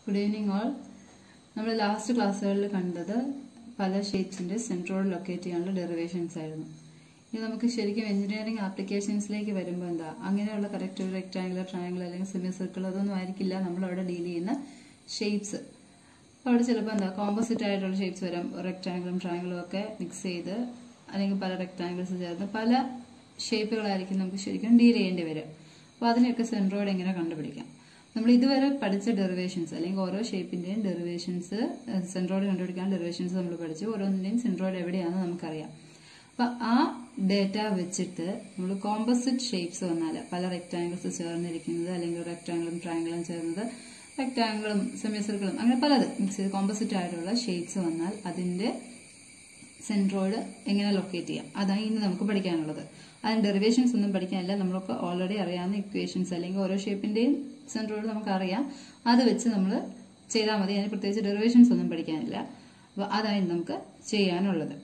good evening all നമ്മൾ last ക്ലാസ്സുകളിൽ കണ്ടത് പല ഷേപ്സിന്റെ സെൻട്രോഡ് ലൊക്കേറ്റ് ചെയ്യാനുള്ള ഡെറിവേഷൻസ് ആയിരുന്നു ഇനി നമുക്ക് ശരിക്കും എഞ്ചിനീയറിംഗ് ആപ്ലിക്കേഷൻസിലേക്ക് വരുമ്പോൾ എന്താ അങ്ങനെയുള്ള കറക്റ്റ് റെക്ടാംഗുലർ ട്രയാംഗിൾ അല്ലെങ്കിൽ സെമി സർക്കിൾ അതൊന്നും ആയിരിക്കില്ല നമ്മൾ അവിടെ ഡീൽ ചെയ്യുന്ന ഷേപ്സ് അവിടെ ചിലപ്പോൾ എന്താ കോമ്പോസിറ്റ് ആയിട്ടുള്ള ഷേപ്സ് വരാം റെക്ടാംഗിളും ട്രയാംഗിളും ഒക്കെ മിക്സ് ചെയ്ത് അല്ലെങ്കിൽ പല റെക്ടാംഗിൾസ് ചേർന്ന് പല ഷേപ്പുകളായിരിക്കും നമുക്ക് ശരിക്കും ഡീൽ ചെയ്യേണ്ടി വരിക അപ്പോൾ അതിനെയൊക്കെ സെൻട്രോയിഡ് എങ്ങനെ കണ്ടുപിടിക്കാം നമ്മൾ ഇതുവരെ പഠിച്ച ഡെറിവേഷൻസ് അല്ലെങ്കിൽ ഓരോ ഷേപ്പിന്റെയും ഡെറിവേഷൻസ് സെൻട്രോയിഡ് കണ്ടുപിടിക്കാൻ ഡെറിവേഷൻസ് നമ്മൾ പഠിച്ചു ഓരോന്നിന്റെയും സെൻട്രോയിഡ് എവിടെയാണെന്ന് നമുക്കറിയാം അപ്പൊ ആ ഡേറ്റ വെച്ചിട്ട് നമ്മൾ കോമ്പോസിറ്റ് ഷേപ്സ് വന്നാൽ പല റെക്ടാംഗിൾസ് ചേർന്നിരിക്കുന്നത് അല്ലെങ്കിൽ റെക്ടാംഗിളും ട്രയാംഗിളും ചേർന്നത് റെക്ടാംഗിളും സെമി സർക്കിളും അങ്ങനെ പലത് മിക്സ് ചെയ്ത് കോമ്പോസിറ്റ് ആയിട്ടുള്ള ഷേപ്സ് വന്നാൽ അതിന്റെ സെൻട്രോയിഡ് എങ്ങനെ ലൊക്കേറ്റ് ചെയ്യാം അതാണ് ഇന്ന് നമുക്ക് പഠിക്കാനുള്ളത് അതിന് ഡെറിവേഷൻസ് ഒന്നും പഠിക്കാനില്ല നമ്മളൊക്കെ ഓൾറെഡി അറിയാവുന്ന ഇക്വേഷൻസ് അല്ലെങ്കിൽ ഓരോ ഷേപ്പിന്റെയും സെൻട്രോയിഡ് നമുക്കറിയാം അത് വെച്ച് നമ്മൾ ചെയ്താൽ മതി അതിന് പ്രത്യേകിച്ച് ഡെറിവേഷൻസ് ഒന്നും പഠിക്കാനില്ല അപ്പോൾ അതാണ് ഇന്ന് നമുക്ക് ചെയ്യാനുള്ളത്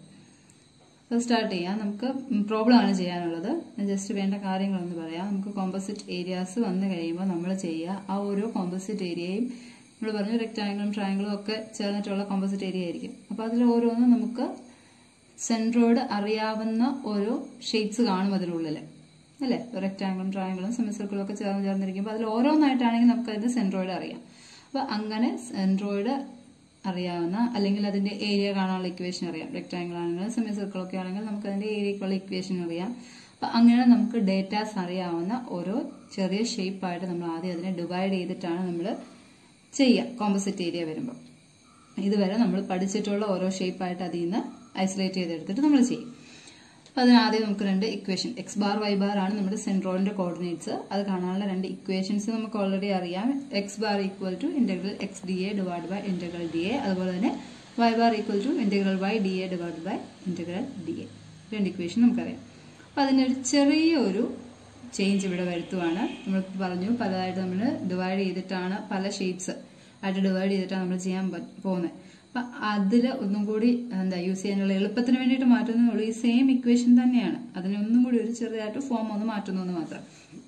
അപ്പോൾ സ്റ്റാർട്ട് ചെയ്യാം നമുക്ക് പ്രോബ്ലം ആണ് ചെയ്യാനുള്ളത് ജസ്റ്റ് വേണ്ട കാര്യങ്ങളൊന്ന് പറയാം നമുക്ക് കോമ്പോസിറ്റ് ഏരിയാസ് വന്നു കഴിയുമ്പോൾ നമ്മൾ ചെയ്യുക ആ ഓരോ കോമ്പോസിറ്റ് ഏരിയയും നമ്മൾ പറഞ്ഞു റെക്ടാംഗിളും ട്രയാംഗിളും ഒക്കെ ചേർന്നിട്ടുള്ള കോമ്പോസിറ്റ് ഏരിയ ആയിരിക്കും അപ്പോൾ അതിൽ ഓരോന്നും നമുക്ക് സെൻട്രോയിഡ് അറിയാവുന്ന ഓരോ ഷേപ്സ് കാണും അതിനുള്ളിൽ അല്ലേ റെക്ടാംഗിളും ട്രയാംഗിളും സെമി സർക്കിളും ഒക്കെ ചേർന്ന് ചേർന്നിരിക്കുമ്പോൾ അതിൽ ഓരോന്നായിട്ടാണെങ്കിൽ നമുക്ക് അതിന്റെ സെൻട്രോയിഡ് അറിയാം അപ്പോൾ അങ്ങനെ സെൻട്രോയിഡ് അറിയാവുന്ന അല്ലെങ്കിൽ അതിന്റെ ഏരിയ കാണാനുള്ള ഇക്വേഷൻ അറിയാം റെക്ടാംഗിൾ ആണെങ്കിലും സെമി സർക്കിൾ ഒക്കെ ആണെങ്കിൽ നമുക്ക് അതിന്റെ ഏരിയക്കുള്ള ഇക്വേഷൻ അറിയാം അപ്പൊ അങ്ങനെ നമുക്ക് ഡേറ്റാസ് അറിയാവുന്ന ഓരോ ചെറിയ ഷേപ്പായിട്ട് നമ്മൾ ആദ്യം അതിനെ ഡിവൈഡ് ചെയ്തിട്ടാണ് നമ്മൾ ചെയ്യുക കോമ്പോസിറ്റ് ഏരിയ വരുമ്പോൾ ഇതുവരെ നമ്മൾ പഠിച്ചിട്ടുള്ള ഓരോ ഷേപ്പായിട്ട് അതിൽ നിന്ന് ഐസൊലേറ്റ് ചെയ്തെടുത്തിട്ട് നമ്മൾ ചെയ്യും അപ്പൊ അതിനാദ്യം നമുക്ക് രണ്ട് equation X bar Y bar ആണ് നമ്മുടെ സെൻട്രോയിന്റെ കോർഡിനേറ്റ്സ് അത് കാണാനുള്ള രണ്ട് ഇക്വേഷൻസ് നമുക്ക് ഓൾറെഡി അറിയാം X bar equal to integral X D A divide by integral D A അതുപോലെ തന്നെ Y bar equal to integral Y D A divide by integral D A രണ്ട് ഇക്വേഷൻ നമുക്കറിയാം അപ്പൊ അതിനൊരു ചെറിയൊരു ചേഞ്ച് ഇവിടെ വരുത്തുവാണ് നമ്മൾ പറഞ്ഞു പലതായിട്ട് നമ്മൾ ഡിവൈഡ് ചെയ്തിട്ടാണ് പല ഷേപ്സ് ആയിട്ട് ഡിവൈഡ് ചെയ്തിട്ടാണ് നമ്മൾ ചെയ്യാൻ പോകുന്നത് അപ്പൊ അതിൽ ഒന്നും കൂടി എന്താ യൂസ് ചെയ്യാനുള്ള എളുപ്പത്തിന് വേണ്ടിയിട്ട് മാറ്റുന്നുള്ളൂ ഈ സെയിം ഇക്വേഷൻ തന്നെയാണ് അതിനൊന്നും കൂടി ഒരു ചെറുതായിട്ട് ഫോം ഒന്ന് മാറ്റുന്നു എന്ന് മാത്രം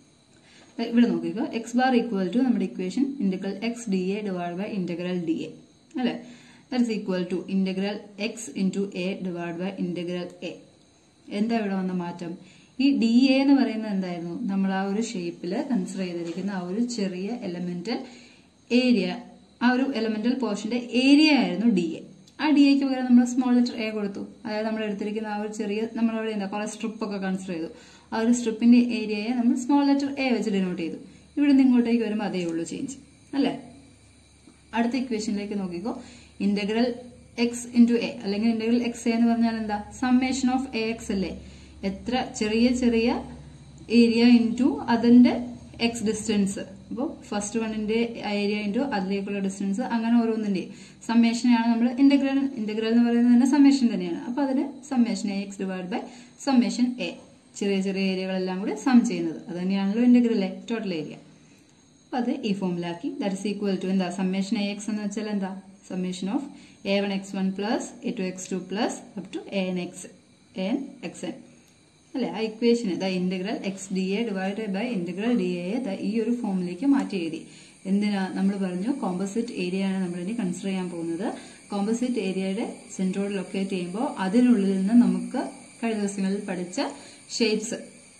ഇവിടെ നോക്കിക്കോ എക്സ് ബാർ ഈക്വൽ ടു നമ്മുടെ equation integral X D A divide by integral D A അല്ലെ that's equal to integral X into A divide by integral A എന്താ ഇവിടെ വന്ന മാറ്റം ഈ ഡി എ എന്ന് പറയുന്നത് എന്തായിരുന്നു നമ്മൾ ആ ഒരു ഷേപ്പിൽ കൺസിഡർ ചെയ്തിരിക്കുന്ന ആ ഒരു ചെറിയ എലമെന്റൽ ഏരിയ ആ ഒരു എലമെന്റൽ പോർഷന്റെ ഏരിയ ആയിരുന്നു ഡി എ ആ ഡി എക്ക് പകരം നമ്മൾ സ്മോൾ ലെറ്റർ എ കൊടുത്തു അതായത് നമ്മൾ എടുത്തിരിക്കുന്ന ആ ഒരു ചെറിയ നമ്മളവിടെ എന്താ കുറെ സ്ട്രിപ്പ് ഒക്കെ കൺസിഡർ ചെയ്തു ആ ഒരു സ്ട്രിപ്പിന്റെ ഏരിയയെ നമ്മൾ സ്മോൾ ലെറ്റർ എ വെച്ച് ഡിനോട്ട് ചെയ്തു ഇവിടെ നിന്ന് ഇങ്ങോട്ടേക്ക് വരുമ്പോൾ അതേ ഉള്ളൂ ചേഞ്ച് അല്ലേ അടുത്ത ഇക്വേഷനിലേക്ക് നോക്കിക്കോ ഇന്റഗ്രൽ എക്സ് ഇൻറ്റു എ അല്ലെങ്കിൽ ഇന്റഗ്രൽ എക്സ് എ എന്ന് പറഞ്ഞാൽ എന്താ സമ്മേഷൻ ഓഫ് എ എക്സ് അല്ലേ എത്ര ചെറിയ ചെറിയ ഏരിയ ഇൻറ്റു അതിന്റെ എക്സ് ഡിസ്റ്റൻസ് അപ്പോൾ ഫസ്റ്റ് വണ്ണിന്റെ ഏരിയ ഇൻറ്റു അതിലേക്കുള്ള ഡിസ്റ്റൻസ് അങ്ങനെ ഓരോന്നിന്റെ സമ്മേഷനെയാണ് നമ്മൾ ഇന്റഗ്രൽ ഇന്റഗ്രൽ എന്ന് പറയുന്നത് തന്നെ സമ്മേഷൻ തന്നെയാണ് അപ്പൊ അതിന് summation A X divide by summation A ചെറിയ ചെറിയ ഏരിയകളെല്ലാം കൂടി സം ചെയ്യുന്നത് അത് തന്നെയാണല്ലോ ഇന്റഗ്രൽ എ ടോട്ടൽ ഏരിയ അപ്പൊ അത് ഈ ഫോമിലാക്കി ദാറ്റ് ഇസ് ഈക്വൽ ടു എന്താ സമ്മേഷൻ എ എക്സ് എന്ന് വെച്ചാൽ എന്താ summation of A one X one plus A two X two plus up to A N X A N X N അല്ലെ ആ ഇക്വേഷന് the integral X D A divide by integral D A ഈ ഒരു ഫോമിലേക്ക് മാറ്റി എഴുതി എന്തിനാ നമ്മൾ പറഞ്ഞു കോമ്പോസിറ്റ് ഏരിയ ആണ് നമ്മൾ ഇനി കൺസിഡർ ചെയ്യാൻ പോകുന്നത് കോമ്പോസിറ്റ് ഏരിയയുടെ സെൻട്രോഡ് ലൊക്കേറ്റ് ചെയ്യുമ്പോൾ അതിനുള്ളിൽ നിന്ന് നമുക്ക് കഴിഞ്ഞ ദിവസങ്ങളിൽ പഠിച്ച ഷേപ്സ്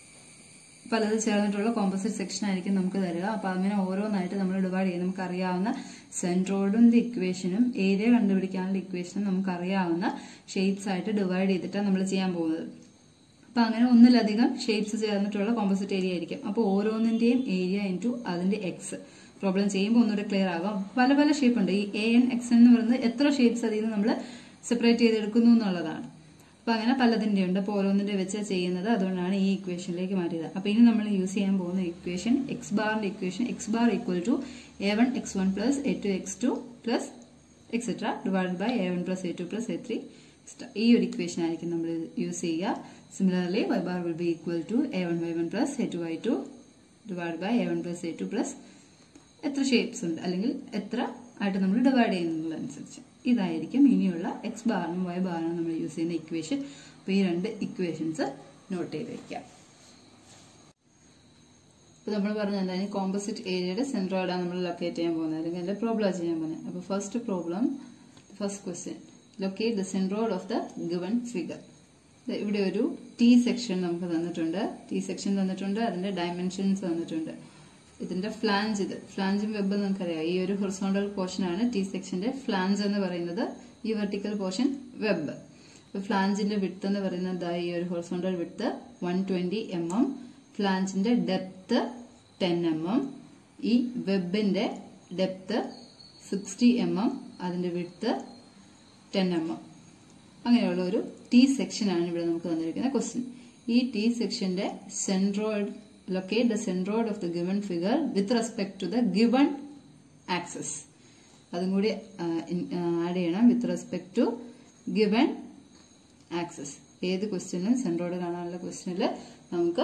പലത് ചേർന്നിട്ടുള്ള കോമ്പോസിറ്റ് സെക്ഷൻ ആയിരിക്കും നമുക്ക് തരിക അപ്പൊ അങ്ങനെ ഓരോന്നായിട്ട് നമ്മൾ ഡിവൈഡ് ചെയ്യും നമുക്ക് അറിയാവുന്ന സെൻട്രോയിഡിന്റെ ഇക്വേഷനും ഏരിയ കണ്ടുപിടിക്കാനുള്ള ഇക്വേഷനും നമുക്ക് അറിയാവുന്ന ഷേപ്സ് ആയിട്ട് ഡിവൈഡ് ചെയ്തിട്ടാണ് നമ്മൾ ചെയ്യാൻ പോകുന്നത് അപ്പൊ അങ്ങനെ ഒന്നിലധികം ഷേപ്സ് ചേർന്നിട്ടുള്ള കോമ്പോസിറ്റ് ഏരിയ ആയിരിക്കും അപ്പോൾ ഓരോന്നിന്റെയും ഏരിയ ഇൻറ്റു അതിന്റെ എക്സ് പ്രോബ്ലം ചെയ്യുമ്പോൾ ഒന്നുകൂടെ ക്ലിയർ ആകാം പല പല ഷേപ്പ് ഉണ്ട് ഈ എ എൻ എക്സ് എന്ന് പറയുന്നത് എത്ര ഷേപ്സ് അതിൽ നിന്ന് നമ്മൾ സെപ്പറേറ്റ് ചെയ്തെടുക്കുന്നു എന്നുള്ളതാണ് അപ്പൊ അങ്ങനെ പലതിന്റെ ഉണ്ട് അപ്പോൾ ഓരോന്നിന്റെ വെച്ച് ചെയ്യുന്നത് അതുകൊണ്ടാണ് ഈ ഇക്വേഷനിലേക്ക് മാറ്റിയത് അപ്പൊ ഇനി നമ്മൾ യൂസ് ചെയ്യാൻ പോകുന്ന ഇക്വേഷൻ എക്സ് ബാറിന്റെ equation X bar equal to A one X one plus A two X two plus etcetera divide by A one plus A two plus A three ഈ ഒരു ഇക്വേഷൻ ആയിരിക്കും നമ്മൾ യൂസ് ചെയ്യുക similarly y bar will be equal to a1 y1 plus a2 y2 divided by a1 plus a2 plus എത്ര shapes ഉണ്ട് അല്ലെങ്കിൽ എത്ര ആയിട്ട് നമ്മൾ ഡിവൈഡ് ചെയ്യുന്നതിനനുസരിച്ച് ഇതായിരിക്കും ഇനിയുള്ള എക്സ് ബാറിനും വൈ ബാറിനും നമ്മൾ യൂസ് ചെയ്യുന്ന ഇക്വേഷൻ അപ്പോൾ ഈ രണ്ട് ഇക്വേഷൻസ് നോട്ട് ചെയ്ത് വയ്ക്കാം ഇപ്പൊ നമ്മൾ പറഞ്ഞ എന്താണ് കോമ്പോസിറ്റ് ഏരിയയുടെ സെൻട്രോയിഡാണ് നമ്മൾ ലൊക്കേറ്റ് ചെയ്യാൻ പോകുന്നത് അല്ലെങ്കിൽ അതിന്റെ പ്രോബ്ലം ചെയ്യാൻ പോകുന്നത് അപ്പൊ first problem first question locate the centroid of the given figure ഇവിടെ ഒരു ടി സെക്ഷൻ നമുക്ക് തന്നിട്ടുണ്ട് ടി സെക്ഷൻ തന്നിട്ടുണ്ട് അതിന്റെ ഡയമെൻഷൻസ് തന്നിട്ടുണ്ട് ഇതിന്റെ ഫ്ലാഞ്ച് ഇത് ഫ്ലാഞ്ചും വെബ് നമുക്കറിയാം ഈ ഒരു ഹൊറിസോണ്ടൽ പോർഷൻ ആണ് ടി സെക്ഷന്റെ ഫ്ലാഞ്ച് എന്ന് പറയുന്നത് ഈ വെർട്ടിക്കൽ പോർഷൻ വെബ് ഫ്ലാഞ്ചിന്റെ വിട്ത് എന്ന് പറയുന്നത് ഈ ഒരു horizontal width one twenty M M ഫ്ലാഞ്ചിന്റെ ഡെപ്ത് ടെൻ എം എം ഈ വെബിന്റെ ഡെപ്ത് സിക്സ്റ്റി എം എം അതിന്റെ വിട്ത് ടെൻ എം എം അങ്ങനെയുള്ള ഒരു ടി സെക്ഷനാണ് ഇവിടെ നമുക്ക് തന്നിരിക്കുന്ന ക്വസ്റ്റ്യൻ ഈ ടി സെക്ഷന്റെ centroid locate the centroid of the given figure with respect to the given axis അതും കൂടി ആഡ് ചെയ്യണം with respect to given axis ഏത് ക്വസ്റ്റ്യനും സെൻട്രോയിഡ് കാണാനുള്ള ക്വസ്റ്റ്യനിൽ നമുക്ക്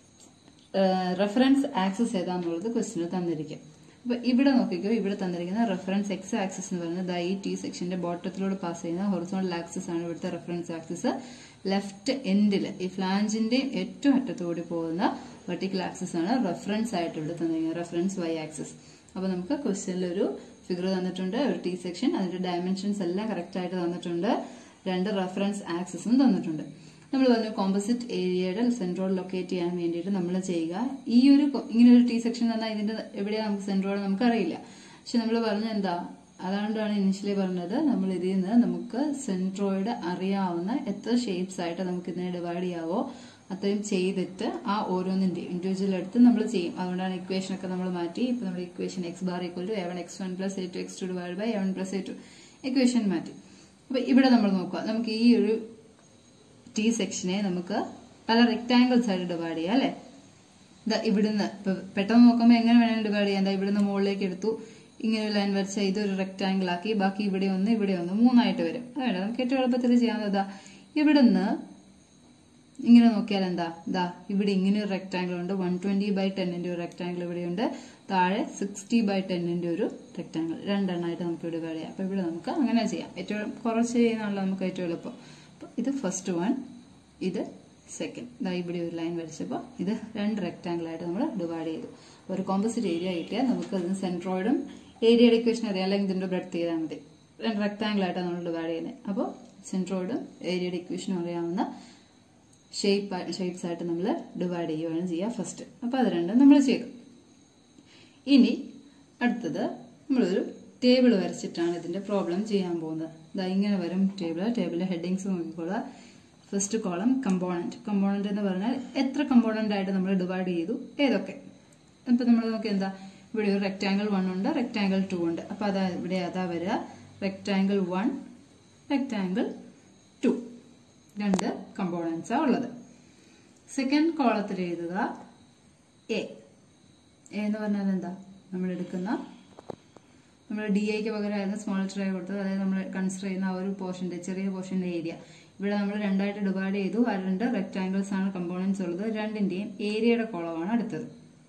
റെഫറൻസ് ആക്സസ് ഏതാന്നുള്ളത് ക്വസ്റ്റ്യനിൽ തന്നിരിക്കും അപ്പൊ ഇവിടെ നോക്കിക്കോ ഇവിടെ തന്നിരിക്കുന്ന റെഫറൻസ് എക്സ് ആക്സസ് എന്ന് പറയുന്നത് ഈ ടി സെക്ഷന്റെ ബോട്ടത്തിലൂടെ പാസ് ചെയ്യുന്ന ഹൊറിസോണൽ ആക്സസ് ആണ് ഇവിടുത്തെ റെഫറൻസ് ആക്സസ് ലെഫ്റ്റ് എൻഡിൽ ഈ ഫ്ലാഞ്ചിന്റെ ഏറ്റവും അറ്റത്തുകൂടി പോകുന്ന വെർട്ടിക്കൽ ആക്സസ് ആണ് റെഫറൻസ് ആയിട്ട് ഇവിടെ തന്നിരിക്കുന്നത് റെഫറൻസ് വൈ ആക്സസ് അപ്പൊ നമുക്ക് ക്വസ്റ്റ്യനിൽ ഒരു ഫിഗർ തന്നിട്ടുണ്ട് ഒരു ടി സെക്ഷൻ അതിന്റെ ഡയമെൻഷൻസ് എല്ലാം കറക്റ്റ് ആയിട്ട് തന്നിട്ടുണ്ട് രണ്ട് റെഫറൻസ് ആക്സസും തന്നിട്ടുണ്ട് നമ്മൾ പറഞ്ഞു കോമ്പോസിറ്റ് ഏരിയയുടെ സെൻട്രോഡ് ലൊക്കേറ്റ് ചെയ്യാൻ വേണ്ടിയിട്ട് നമ്മൾ ചെയ്യുക ഈ ഒരു ഇങ്ങനെ ഒരു ടി സെക്ഷൻ തന്നാൽ ഇതിന്റെ എവിടെയാണ് നമുക്ക് സെൻട്രോഡ് നമുക്ക് അറിയില്ല പക്ഷെ നമ്മൾ പറഞ്ഞ എന്താ അതുകൊണ്ടാണ് ഇനിഷ്യലി പറഞ്ഞത് നമ്മൾ ഇതിൽ നിന്ന് നമുക്ക് സെൻട്രോയിഡ് അറിയാവുന്ന എത്ര ഷേപ്സ് ആയിട്ട് നമുക്ക് ഇതിനെ ഡിവൈഡ് ചെയ്യാവോ അത്രയും ചെയ്തിട്ട് ആ ഓരോന്നിന്റെ ഇൻഡിവിജ്വൽ എടുത്ത് നമ്മൾ ചെയ്യും അതുകൊണ്ടാണ് ഇക്വേഷൻ ഒക്കെ നമ്മൾ മാറ്റി ഇപ്പൊ നമ്മുടെ equation X bar equal to A one X one plus A two X two divide by A one plus A two equation മാറ്റി അപ്പൊ ഇവിടെ നമ്മൾ നോക്കുക നമുക്ക് ഈ ഒരു ടി സെക്ഷനെ നമുക്ക് പല റെക്ടാങ്കിൾസ് ആയിട്ട് ഡിവൈഡ് ചെയ്യാം അല്ലെ ഇവിടുന്ന് ഇപ്പൊ പെട്ടെന്ന് നോക്കുമ്പോൾ എങ്ങനെ വേണമെങ്കിലും ഡിവൈഡ് ചെയ്യാം എന്താ ഇവിടുന്ന് മുകളിലേക്ക് എടുത്തു ഇങ്ങനെ ഒരു ലൈൻ വരച്ച ഇതൊരു റെക്ടാങ്കിൾ ആക്കി ബാക്കി ഇവിടെ ഒന്ന് ഇവിടെ ഒന്ന് മൂന്നായിട്ട് വരും അത് വേണ്ട നമുക്ക് ഏറ്റവും എളുപ്പത്തിൽ ചെയ്യാവുന്നതാ ഇവിടുന്ന് ഇങ്ങനെ നോക്കിയാൽ എന്താ ഇതാ ഇവിടെ ഇങ്ങനെ ഒരു റെക്ടാങ്കിൾ ഉണ്ട് വൺ ട്വന്റി ബൈ ടെന്നിന്റെ ഒരു റെക്ടാങ്കിൾ ഇവിടെയുണ്ട് താഴെ സിക്സ്റ്റി ബൈ ടെന്നിന്റെ ഒരു റെക്ടാങ്കിൾ രണ്ടെണ്ണമായിട്ട് നമുക്ക് ഡിവൈഡ് ചെയ്യാം അപ്പൊ ഇവിടെ നമുക്ക് അങ്ങനെ ചെയ്യാം ഏറ്റവും കുറച്ച് ചെയ്യുന്നതാണല്ലോ നമുക്ക് ഏറ്റവും എളുപ്പം അപ്പൊ ഇത് ഫസ്റ്റ് വൺ ഇത് സെക്കൻഡ് ഇതാ ഇവിടെ ഒരു ലൈൻ വരച്ചപ്പോൾ ഇത് രണ്ട് റെക്ടാങ്കിൾ ആയിട്ട് നമ്മൾ ഡിവൈഡ് ചെയ്തു ഒരു കോമ്പോസിറ്റ് ഏരിയ കിട്ടിയാൽ നമുക്ക് അതിന് സെൻട്രോയിഡും ഏരിയയുടെ ഇക്വേഷൻ അറിയാം അല്ലെങ്കിൽ ഇതിന്റെ ബ്രെഡ് ചെയ്താൽ മതി രണ്ട് റെക്ടാങ്കിൾ ആയിട്ടാണ് നമ്മൾ ഡിവൈഡ് ചെയ്യുന്നത് അപ്പോൾ സെൻട്രോയിഡും ഏരിയയുടെ ഇക്വേഷനും അറിയാവുന്ന ഷേപ്പ് ഷേപ്സ് ആയിട്ട് നമ്മൾ ഡിവൈഡ് ചെയ്യുകയാണ് ചെയ്യുക ഫസ്റ്റ് അപ്പോൾ അത് രണ്ടും നമ്മൾ ചെയ്തു ഇനി അടുത്തത് നമ്മളൊരു ടേബിൾ വരച്ചിട്ടാണ് ഇതിന്റെ പ്രോബ്ലം ചെയ്യാൻ പോകുന്നത് ഇതാ ഇങ്ങനെ വരും ടേബിൾ ടേബിളിലെ ഹെഡിങ്സ് നോക്കിക്കോളുക ഫസ്റ്റ് കോളം കമ്പോണന്റ് കമ്പോണന്റ് എന്ന് പറഞ്ഞാൽ എത്ര കമ്പോണന്റ് ആയിട്ട് നമ്മൾ ഡിവൈഡ് ചെയ്തു ഏതൊക്കെ ഇപ്പൊ നമ്മൾ നോക്കി എന്താ ഇവിടെ ഒരു റെക്ടാങ്കിൾ വൺ ഉണ്ട് റെക്ടാങ്കിൾ ടു ഉണ്ട് അപ്പൊ അതാ ഇവിടെ അതാ വരിക റെക്ടാങ്കിൾ വൺ റെക്ടാങ്കിൾ ടു രണ്ട് കമ്പോണൻസാ ഉള്ളത് സെക്കൻഡ് കോളത്തിൽ എഴുതുക എ എന്ന് പറഞ്ഞാൽ എന്താ നമ്മൾ എടുക്കുന്ന നമ്മൾ ഡി ഐക്ക് പകരമായിരുന്നു സ്മോൾ ട്രേ കൊടുത്തത് അതായത് നമ്മൾ കൺസിഡർ ചെയ്യുന്ന ആ ഒരു പോർഷന്റെ ചെറിയ പോർഷന്റെ ഏരിയ ഇവിടെ നമ്മൾ രണ്ടായിട്ട് ഡിവൈഡ് ചെയ്തു ആ രണ്ട് റെക്ടാങ്കിൾസ് ആണ് കമ്പോണൻസ് ഉള്ളത് രണ്ടിന്റെയും ഏരിയയുടെ കോളമാണ് അടുത്തത്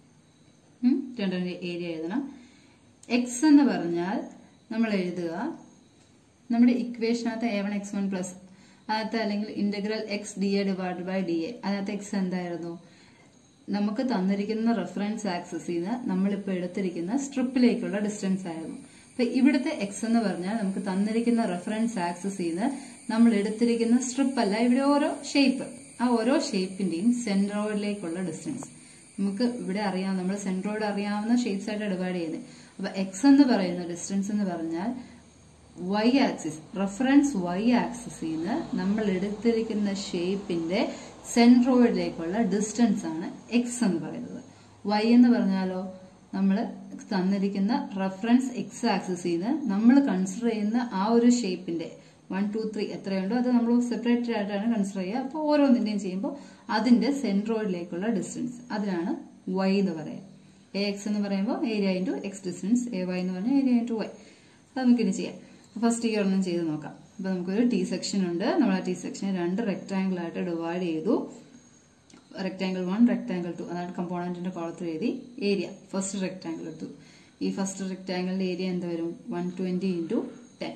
രണ്ടിന്റെ ഏരിയ എഴുതണം എക്സ് എന്ന് പറഞ്ഞാൽ നമ്മൾ എഴുതുക നമ്മുടെ ഇക്വേഷനകത്ത് A one X one plus അതിനകത്ത് അല്ലെങ്കിൽ integral X D A divide by D A അതിനകത്ത് എക്സ് എന്തായിരുന്നു നമുക്ക് തന്നിരിക്കുന്ന റെഫറൻസ് ആക്സസിൽ നിന്ന് നമ്മളിപ്പോൾ എടുത്തിരിക്കുന്ന സ്ട്രിപ്പിലേക്കുള്ള ഡിസ്റ്റൻസ് ആയിരുന്നു അപ്പൊ ഇവിടുത്തെ എക്സ് എന്ന് പറഞ്ഞാൽ നമുക്ക് തന്നിരിക്കുന്ന റെഫറൻസ് ആക്സസിൽ നിന്ന് നമ്മൾ എടുത്തിരിക്കുന്ന സ്ട്രിപ്പ് അല്ല ഇവിടെ ഓരോ ഷേപ്പ് ആ ഓരോ ഷേപ്പിന്റെയും സെൻട്രോയിഡിലേക്കുള്ള ഡിസ്റ്റൻസ് നമുക്ക് ഇവിടെ അറിയാം നമ്മൾ സെൻട്രോയിഡ് അറിയാവുന്ന ഷേപ്സ് ആയിട്ട് ഡിവൈഡ് ചെയ്യുന്നത് അപ്പൊ എക്സ് എന്ന് പറയുന്ന ഡിസ്റ്റൻസ് എന്ന് പറഞ്ഞാൽ വൈ ആക്സിസ് റെഫറൻസ് വൈ ആക്സിസിൽ നിന്ന് നമ്മൾ എടുത്തിരിക്കുന്ന ഷേപ്പിന്റെ സെൻട്രോയിഡിലേക്കുള്ള ഡിസ്റ്റൻസ് ആണ് എക്സ് എന്ന് പറയുന്നത് വൈ എന്ന് പറഞ്ഞാലോ നമ്മൾ തന്നിരിക്കുന്ന റെഫറൻസ് എക്സ് ആക്സിസിൽ നിന്ന് നമ്മൾ കൺസിഡർ ചെയ്യുന്ന ആ ഒരു ഷേപ്പിന്റെ വൺ ടു ത്രീ എത്രയുണ്ടോ അത് നമ്മൾ സെപ്പറേറ്റഡ് ആയിട്ടാണ് കൺസിഡർ ചെയ്യുക അപ്പോൾ ഓരോന്നിന്റെയും ചെയ്യുമ്പോൾ അതിന്റെ സെൻട്രോയിഡിലേക്കുള്ള ഡിസ്റ്റൻസ് അതിനാണ് വൈ എന്ന് പറയാം എ എക്സ് എന്ന് പറയുമ്പോൾ area into X distance A Y എന്ന് പറഞ്ഞാൽ ഏരിയ ഇൻറ്റു വൈ അത് നമുക്കിനി ചെയ്യാം ഫസ്റ്റ് ഈ ഒരെണ്ണം ചെയ്ത് നോക്കാം അപ്പൊ നമുക്കൊരു ടി സെക്ഷൻ ഉണ്ട് നമ്മൾ ആ ടി സെക്ഷനെ രണ്ട് റെക്ടാങ്കിൾ ആയിട്ട് ഡിവൈഡ് ചെയ്തു റെക്ടാങ്കിൾ വൺ റെക്ടാങ്കിൾ ടു അതാണ് കമ്പോണന്റിന്റെ കോളത്തിൽ എഴുതി ഏരിയ ഫസ്റ്റ് റെക്ടാങ്കിൾ എടുത്തു ഈ ഫസ്റ്റ് റെക്ടാങ്കിളിന്റെ ഏരിയ എന്താ വരും one twenty into ten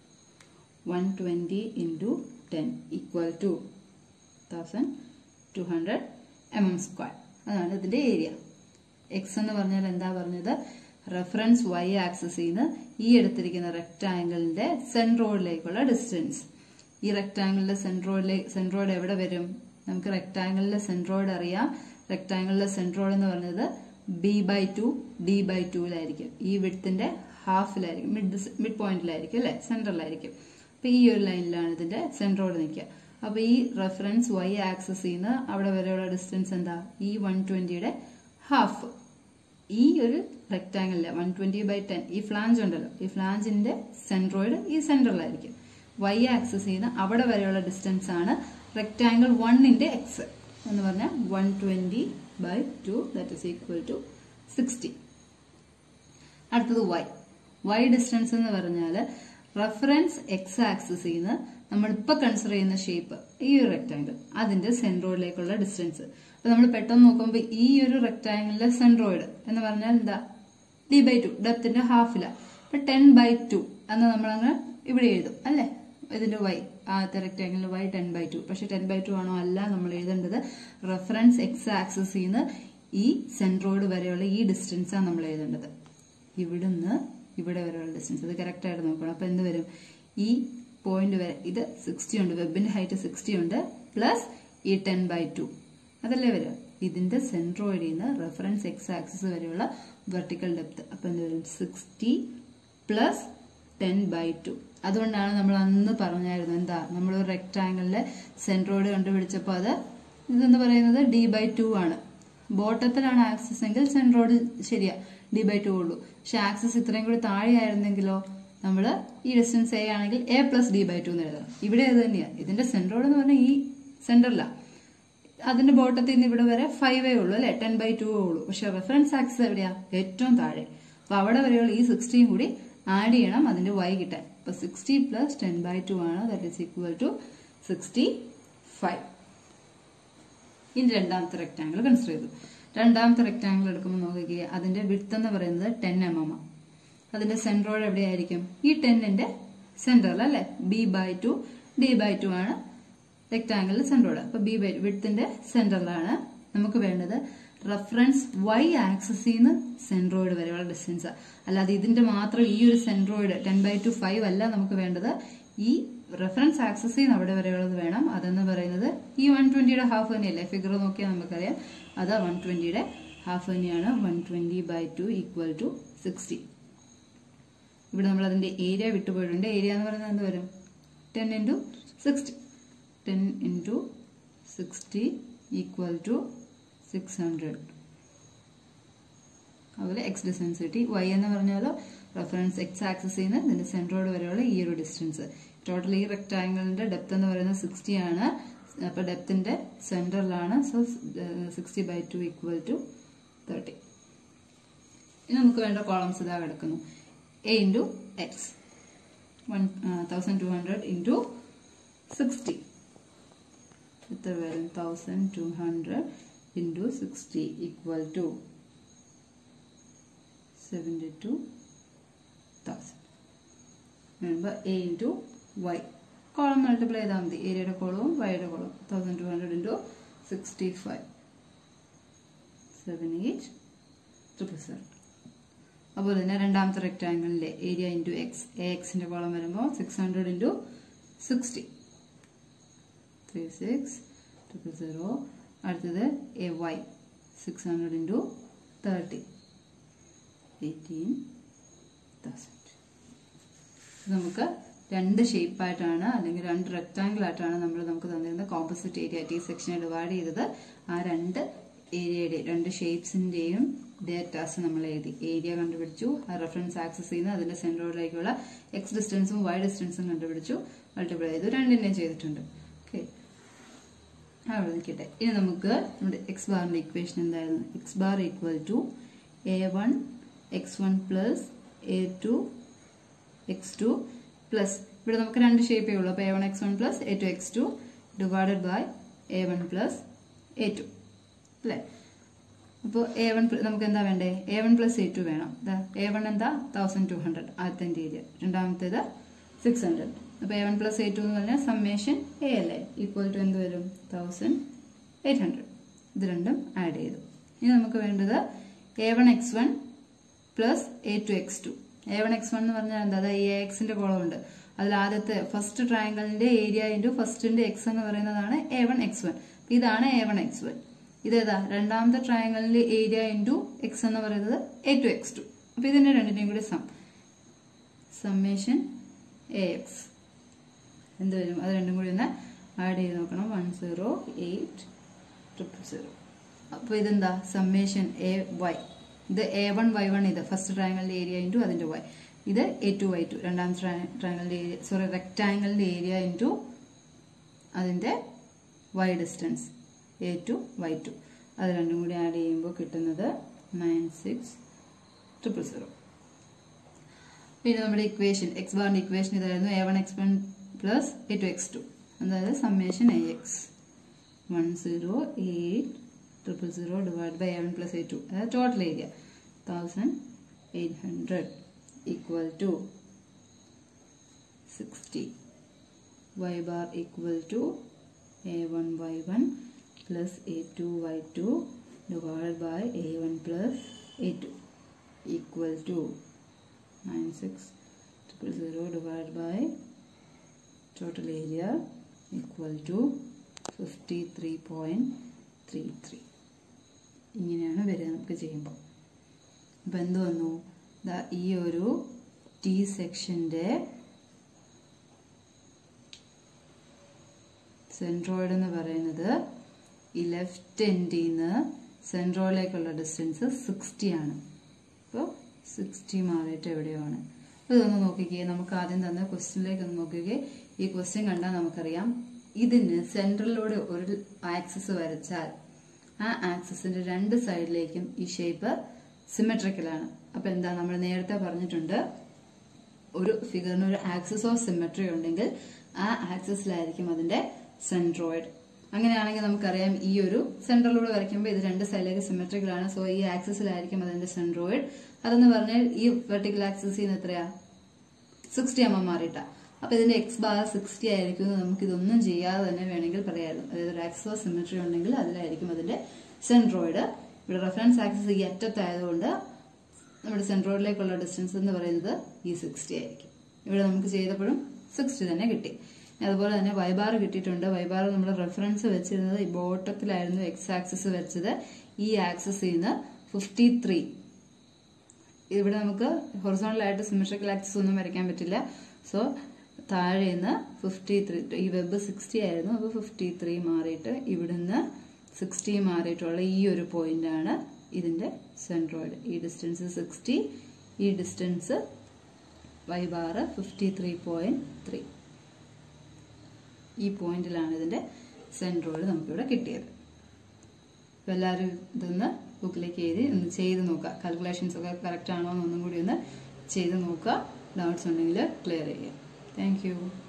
one twenty into ten equal to thousand two hundred M M square അതാണ് ഇതിന്റെ ഏരിയ എക്സ് എന്ന് പറഞ്ഞാൽ എന്താ പറഞ്ഞത് റെഫറൻസ് വൈ ആക്സസിൽ നിന്ന് ഈ എടുത്തിരിക്കുന്ന റെക്ടാങ്കിളിന്റെ സെൻട്രോയിലേക്കുള്ള ഡിസ്റ്റൻസ് ഈ റെക്ടാങ്കിളിന്റെ സെൻട്രോയിലെ സെൻട്രോയിഡ് എവിടെ വരും നമുക്ക് റെക്ടാങ്കിളിലെ സെൻട്രോയിഡ് അറിയാം റെക്ടാങ്കിളിലെ സെൻട്രോയിഡ് എന്ന് പറഞ്ഞത് B by two D by ടുവിലായിരിക്കും ഈ വിഡ്ത്തിന്റെ ഹാഫിലായിരിക്കും മിഡ് മിഡ് പോയിന്റിലായിരിക്കും അല്ലെ സെന്ററിലായിരിക്കും അപ്പൊ ഈ ഒരു ലൈനിലാണ് ഇതിന്റെ സെൻട്രോയിഡ് നിൽക്കുക അപ്പൊ ഈ റെഫറൻസ് വൈ ആക്സസിൽ നിന്ന് അവിടെ വരെയുള്ള ഡിസ്റ്റൻസ് എന്താ ഈ വൺ ട്വന്റിയുടെ ഹാഫ് ഈ ഒരു റെക്ടാങ്കിളിലെ വൺ ട്വന്റി ബൈ ടെൻ ഈ ഫ്ലാഞ്ച് ഉണ്ടല്ലോ ഈ ഫ്ലാഞ്ചിന്റെ സെൻട്രോയിഡ് ഈ സെന്ററിലായിരിക്കും വൈ ആക്സസ് ചെയ്യുന്ന അവിടെ വരെയുള്ള ഡിസ്റ്റൻസ് ആണ് റെക്ടാങ്കിൾ വണ്ണിന്റെ എക്സ് എന്ന് പറഞ്ഞാൽ one twenty by two that is equal to sixty അടുത്തത് വൈ വൈ ഡിസ്റ്റൻസ് എന്ന് പറഞ്ഞാൽ റെഫറൻസ് എക്സ് ആക്സസ് ചെയ്യുന്ന നമ്മളിപ്പോൾ കൺസിഡർ ചെയ്യുന്ന ഷേപ്പ് ഈ ഒരു റെക്ടാങ്കിൾ അതിന്റെ സെൻട്രോയിഡിലേക്കുള്ള ഡിസ്റ്റൻസ് അപ്പൊ നമ്മൾ പെട്ടെന്ന് നോക്കുമ്പോൾ ഈ ഒരു റെക്ടാങ്കിളിലെ സെൻട്രോയിഡ് എന്ന് പറഞ്ഞാൽ എന്താ ഡി ബൈ ടു ഡെപ്തിന്റെ ഹാഫില അപ്പൊ ടെൻ ബൈ ടു എന്ന് നമ്മളങ്ങ് ഇവിടെ എഴുതും അല്ലേ ഇതിന്റെ വൈ ആദ്യത്തെ റെക്ടാങ്കിളിൽ വൈ ടെൻ ബൈ ടു പക്ഷെ ടെൻ ബൈ ടു ആണോ അല്ല നമ്മൾ എഴുതേണ്ടത് റെഫറൻസ് എക്സ് ആക്സസ് ചെയ്യുന്ന ഈ സെൻട്രോയിഡ് വരെയുള്ള ഈ ഡിസ്റ്റൻസ് ആണ് നമ്മൾ എഴുതേണ്ടത് ഇവിടുന്ന് ഇവിടെ വരെയുള്ള ഡിസ്റ്റൻസ് ഇത് കറക്റ്റ് ആയിട്ട് നോക്കണം അപ്പൊ എന്ത് വരും ഈ പോയിന്റ് വരെ ഇത് സിക്സ്റ്റി ഉണ്ട് വെബിന്റെ ഹൈറ്റ് സിക്സ്റ്റി ഉണ്ട് പ്ലസ് ഈ ടെൻ ബൈ ടു അതല്ലേ വരിക ഇതിന്റെ സെൻട്രോയിഡിൽ നിന്ന് റെഫറൻസ് എക്സ് ആക്സിസ് വരെയുള്ള വെർട്ടിക്കൽ ഡെപ്ത് അപ്പൊ എന്ത് വരും sixty plus ten by two അതുകൊണ്ടാണ് നമ്മൾ അന്ന് പറഞ്ഞായിരുന്നു എന്താ നമ്മൾ ഒരു റെക്ടാങ്കിളിലെ സെൻട്രോയിഡ് കണ്ടുപിടിച്ചപ്പോൾ അത് ഇതെന്ന് പറയുന്നത് ഡി ബൈ ടു ആണ് ബോട്ടത്തിലാണ് ആക്സിസ് എങ്കിൽ സെൻട്രോയിഡ് ശരിയാ ഡി ബൈ ടു ഉള്ളൂ പക്ഷെ ആക്സിസ് ഇത്രയും കൂടി താഴെയായിരുന്നെങ്കിലോ നമ്മൾ ഈ ഡിസ്റ്റൻസ് എ ആണെങ്കിൽ a plus d by two എന്ന് എഴുതണം ഇവിടെ അത് തന്നെയാണ് ഇതിന്റെ സെൻട്രോയിഡ് എന്ന് പറഞ്ഞാൽ ഈ സെന്ററിലാണ് അതിന്റെ ബോട്ടത്തിൽ നിന്ന് ഇവിടെ വരെ ഫൈവേ ഉള്ളൂ അല്ലെ ടെൻ ബൈ ടു ഉള്ളൂ പക്ഷെ റെഫറൻസ് ആക്സിസ് എവിടെയാ ഏറ്റവും താഴെ അപ്പൊ അവിടെ വരെയുള്ള ഈ സിക്സ്റ്റിയും കൂടി ആഡ് ചെയ്യണം അതിന്റെ വൈ കിട്ടാൻ അപ്പൊ sixty plus ten by two ആണ് that is equal to sixty five ഇനി രണ്ടാമത്തെ റെക്ടാങ്കിൾ കൺസിഡർ ചെയ്തു രണ്ടാമത്തെ റെക്ടാങ്കിൾ എടുക്കുമ്പോൾ നോക്കിക്കുക അതിന്റെ വിഡ്ത്ത് എന്ന് പറയുന്നത് ടെൻ എം എം അതിന്റെ സെൻട്രോഡ് എവിടെയായിരിക്കും ഈ ടെന്നിന്റെ സെന്ററിൽ അല്ലെ b by two D by two ആണ് റെക്ടാങ്കിളിൽ സെൻട്രോഡ് അപ്പൊ ബി ബൈ വിഡ്ത്തിന്റെ സെന്ററിലാണ് നമുക്ക് വേണ്ടത് റെഫറൻസ് വൈ ആക്സസിൽ നിന്ന് സെൻട്രോയിഡ് വരെയുള്ള ഡിസ്റ്റൻസ് അല്ലാതെ ഇതിന്റെ മാത്രം ഈ ഒരു centroid ten by two five അല്ല നമുക്ക് വേണ്ടത് ഈ റെഫറൻസ് ആക്സസിൽ നിന്ന് അവിടെ വരെയുള്ളത് വേണം അതെന്ന് പറയുന്നത് ഈ വൺ ട്വന്റിയുടെ ഹാഫ് തന്നെയല്ലേ ഫിഗർ നോക്കിയാൽ നമുക്കറിയാം അത് വൺ ട്വന്റിയുടെ ഹാഫ് തന്നെയാണ് one twenty by two equal to sixty ഇവിടെ നമ്മൾ അതിന്റെ ഏരിയ വിട്ടുപോയിട്ടുണ്ട് ഏരിയ എന്ന് പറയുന്നത് എന്ത് വരും ten into sixty ten into sixty equal to six hundred അതുപോലെ എക്സ് ഡിസ്റ്റൻസ് കിട്ടി വൈ എന്ന് പറഞ്ഞാൽ റെഫറൻസ് എക്സ് ആക്സസ് ചെയ്യുന്ന ഇതിന്റെ സെൻട്രോഡ് വരെയുള്ള ഈ ഒരു ഡിസ്റ്റൻസ് ടോട്ടൽ ഈ റെക്ടാങ്കിളിന്റെ ഡെപ്ത് എന്ന് പറയുന്നത് സിക്സ്റ്റി ആണ് അപ്പൊ ഡെപ്തിന്റെ സെന്ററിലാണ് so sixty by two equal to thirty ഇനി നമുക്ക് വേണ്ട കോളംസ് ഇതാ കിടക്കുന്നു a into x one thousand two hundred into sixty എത്ര വരും thousand two hundred into sixty equal to seventy two thousand വരുമ്പോൾ a into y column multiply ചെയ്താൽ മതി ഏരിയയുടെ കോളവും വൈയുടെ കോളവും thousand two hundred into sixty five seven eight triple seven അതുപോലെ തന്നെ രണ്ടാമത്തെ റെക്ടാങ്കിളിലെ ഏരിയ ഇൻറ്റു എക്സ് എ എക്സിന്റെ കോളം വരുമ്പോൾ six hundred into sixty three six triple zero അടുത്തത് a y six hundred into thirty eighteen thousand നമുക്ക് രണ്ട് ഷേപ്പായിട്ടാണ് അല്ലെങ്കിൽ രണ്ട് റെക്ടാങ്കിൾ ആയിട്ടാണ് നമ്മൾ നമുക്ക് തന്നിരുന്ന കോമ്പോസിറ്റ് ഏരിയ ടി സെക്ഷനെ ഡിവൈഡ് ചെയ്തത് ആ രണ്ട് ഏരിയയുടെ രണ്ട് ഷേപ്സിന്റെയും ഡേറ്റാസ് നമ്മൾ എഴുതി ഏരിയ കണ്ടുപിടിച്ചു ആ റെഫറൻസ് ആക്സസ് ചെയ്യുന്ന അതിന്റെ സെന്ററിലേക്കുള്ള എക്സ് ഡിസ്റ്റൻസും വൈ ഡിസ്റ്റൻസും കണ്ടുപിടിച്ചു മൾട്ടിപ്ലൈ ചെയ്തു രണ്ടിനെയും ചെയ്തിട്ടുണ്ട് ഓക്കെ അവിടെ നിൽക്കട്ടെ ഇനി നമുക്ക് നമ്മുടെ എക്സ് ബാറിന്റെ ഇക്വേഷൻ എന്തായിരുന്നു x bar equal to A one X one plus A two X two plus ഇവിടെ നമുക്ക് രണ്ട് ഷേപ്പേ ഉള്ളൂ അപ്പോൾ a one X one plus A two X two divided by A one plus A two അല്ലേ അപ്പോൾ a one നമുക്ക് എന്താ വേണ്ടേ a one plus A two വേണം എ വൺ എന്താ തൗസൻഡ് ടു ഹൺഡ്രഡ് ആദ്യത്തെ ഏരിയ രണ്ടാമത്തേത് സിക്സ് ഹൺഡ്രഡ് അപ്പോൾ a one plus A to എന്ന് പറഞ്ഞാൽ സമ്മേഷൻ എ അല്ലേ ഈക്വൽ ടു എന്ത് വരും തൗസൻഡ് എയ്റ്റ് ഹൺഡ്രഡ് ഇത് രണ്ടും ആഡ് ചെയ്തു ഇനി നമുക്ക് വേണ്ടത് a one X one plus A two X two A one X one എന്ന് പറഞ്ഞാൽ എന്താ അതായത് എ എക്സിന്റെ കോളം ഉണ്ട് അതിൽ ആദ്യത്തെ ഫസ്റ്റ് ട്രയാങ്കിളിന്റെ ഏരിയ ഇൻറ്റു ഫസ്റ്റിന്റെ എക്സ് എന്ന് പറയുന്നതാണ് എ വൺ എക്സ് വൺ ഇതാണ് എ വൺ എക്സ് വൺ ഇതേതാ രണ്ടാമത്തെ ട്രയാങ്കിളിന്റെ ഏരിയ ഇൻറ്റു എക്സ് എന്ന് പറയുന്നത് എ ടു എക്സ് ടു അപ്പൊ ഇതിന്റെ രണ്ടിന്റെയും കൂടി സം സമ്മേഷൻ എ എക്സ് എന്ത് വരും അത് രണ്ടും കൂടി ഒന്ന് ആഡ് ചെയ്ത് നോക്കണം one zero eight triple zero അപ്പോൾ ഇതെന്താ സമ്മേഷൻ എ വൈ ഇത് എ വൺ വൈ വൺ ഇത് ഫസ്റ്റ് ട്രയാങ്കിളിന്റെ ഏരിയ ഇൻറ്റു അതിന്റെ വൈ ഇത് എ ടു വൈ ടു രണ്ടാമത്തെ ട്രയാങ്കിളിന്റെ ഏരിയ സോറി റെക്ടാങ്കിളിന്റെ ഏരിയ ഇൻറ്റു അതിന്റെ y distance a two y two അത് രണ്ടും കൂടി ആഡ് ചെയ്യുമ്പോൾ കിട്ടുന്നത് നയൻ സിക്സ് ട്രിപ്പിൾ സീറോ പിന്നെ നമ്മുടെ ഇക്വേഷൻ എക്സ് ബാറിന്റെ ഇക്വേഷൻ ഇതായിരുന്നു a one X one plus A two X two അതായത് summation A x one zero eight triple zero divide by A one plus A two അതായത് total area thousand eight hundred equal to sixty y bar equal to a1 y1 plus a2 y2 divided by a1 plus a2 equal to 9600 divided by total area equal to 53.33 ഇങ്ങനെയാണ് വരിക നമുക്ക് ചെയ്യുമ്പോൾ അപ്പം എന്ത് വന്നു ദാ ഈ ഒരു ടി സെക്ഷൻ്റെ സെൻട്രോയിഡ് എന്ന് പറയുന്നത് ഈ ലെഫ്റ്റ് എൻഡിൽ നിന്ന് സെൻട്രോയിലേക്കുള്ള ഡിസ്റ്റൻസ് സിക്സ്റ്റി ആണ് അപ്പോൾ സിക്സ്റ്റി മാറിയിട്ട് എവിടെയാണ് അപ്പോൾ ഇതൊന്ന് നോക്കിക്കേ നമുക്ക് ആദ്യം തന്ന ക്വസ്റ്റ്യനിലേക്ക് ഒന്ന് നോക്കിക്കേ ഈ ക്വസ്റ്റ്യൻ കണ്ടാൽ നമുക്കറിയാം ഇതിന് സെൻട്രലിലൂടെ ഒരു ആക്സിസ് വരച്ചാൽ ആ ആക്സിസിന്റെ രണ്ട് സൈഡിലേക്കും ഈ ഷേപ്പ് സിമെട്രിക്കലാണ് അപ്പൊ എന്താ നമ്മൾ നേരത്തെ പറഞ്ഞിട്ടുണ്ട് ഒരു ഫിഗറിന് ഒരു ആക്സിസ് ഓഫ് സിമെട്രി ഉണ്ടെങ്കിൽ ആ ആക്സിസിലായിരിക്കും അതിന്റെ സെൻട്രോയിഡ് അങ്ങനെയാണെങ്കിൽ നമുക്കറിയാം ഈ ഒരു സെൻട്രലിലൂടെ വരയ്ക്കുമ്പോൾ ഇത് രണ്ട് സൈഡിലേക്ക് സിമെട്രിക്കലാണ് സോ ഈ ആക്സിസിലായിരിക്കും അതിന്റെ സെൻട്രോയിഡ് അതെന്ന് പറഞ്ഞാൽ ഈ വെർട്ടിക്കൽ ആക്സിസിൽ നിന്ന് എത്രയാ സിക്സ്റ്റി എം എം മാറിയിട്ട അപ്പൊ ഇതിന്റെ എക്സ് ബാർ സിക്സ്റ്റി ആയിരിക്കും എന്ന് നമുക്ക് ഇതൊന്നും ചെയ്യാതെ തന്നെ വേണമെങ്കിൽ പറയാമായിരുന്നു അതായത് ഒരു ആക്സിസ് ഓഫ് സിമെട്രി ഉണ്ടെങ്കിൽ അതിലായിരിക്കും അതിന്റെ സെൻട്രോയിഡ് ഇവിടെ റെഫറൻസ് ആക്സിസ് ഈ അറ്റത്തായതുകൊണ്ട് നമ്മുടെ സെൻട്രോയിഡിലേക്കുള്ള ഡിസ്റ്റൻസ് എന്ന് പറയുന്നത് ഈ സിക്സ്റ്റി ആയിരിക്കും ഇവിടെ നമുക്ക് ചെയ്തപ്പോഴും സിക്സ്റ്റി തന്നെ കിട്ടി അതുപോലെ തന്നെ വൈബാർ കിട്ടിയിട്ടുണ്ട് വൈബാർ നമ്മൾ റെഫറൻസ് വെച്ചിരുന്നത് ഈ ബോട്ടത്തിലായിരുന്നു എക്സ് ആക്സിസ് വെച്ചത് ഈ ആക്സിസിൽ നിന്ന് ഫിഫ്റ്റി ത്രീ ഇവിടെ നമുക്ക് ഹൊറിസോണലായിട്ട് സിമെട്രിക്കൽ ആക്സിസ് ഒന്നും വരയ്ക്കാൻ പറ്റില്ല സോ താഴെ നിന്ന് ഫിഫ്റ്റി ത്രീ ഈ വെബ് സിക്സ്റ്റി ആയിരുന്നു അപ്പോൾ ഫിഫ്റ്റി ത്രീ മാറിയിട്ട് ഇവിടുന്ന് സിക്സ്റ്റി മാറിയിട്ടുള്ള ഈ ഒരു പോയിന്റ് ആണ് ഇതിന്റെ സെൻട്രോയിഡ് ഈ ഡിസ്റ്റൻസ് സിക്സ്റ്റി ഈ distance y bar fifty three point three ഈ പോയിന്റിലാണ് ഇതിന്റെ സെൻട്രോയിഡ് നമുക്കിവിടെ കിട്ടിയത് അപ്പോൾ എല്ലാവരും ഇതൊന്ന് ബുക്കിലേക്ക് എഴുതി ഒന്ന് ചെയ്ത് നോക്കുക കാൽക്കുലേഷൻസ് ഒക്കെ കറക്റ്റ് ആണോ എന്നൊന്നും കൂടി ഒന്ന് ചെയ്ത് നോക്കുക ഡൗട്ട്സ് ഉണ്ടെങ്കിൽ ക്ലിയർ ചെയ്യുക താങ്ക്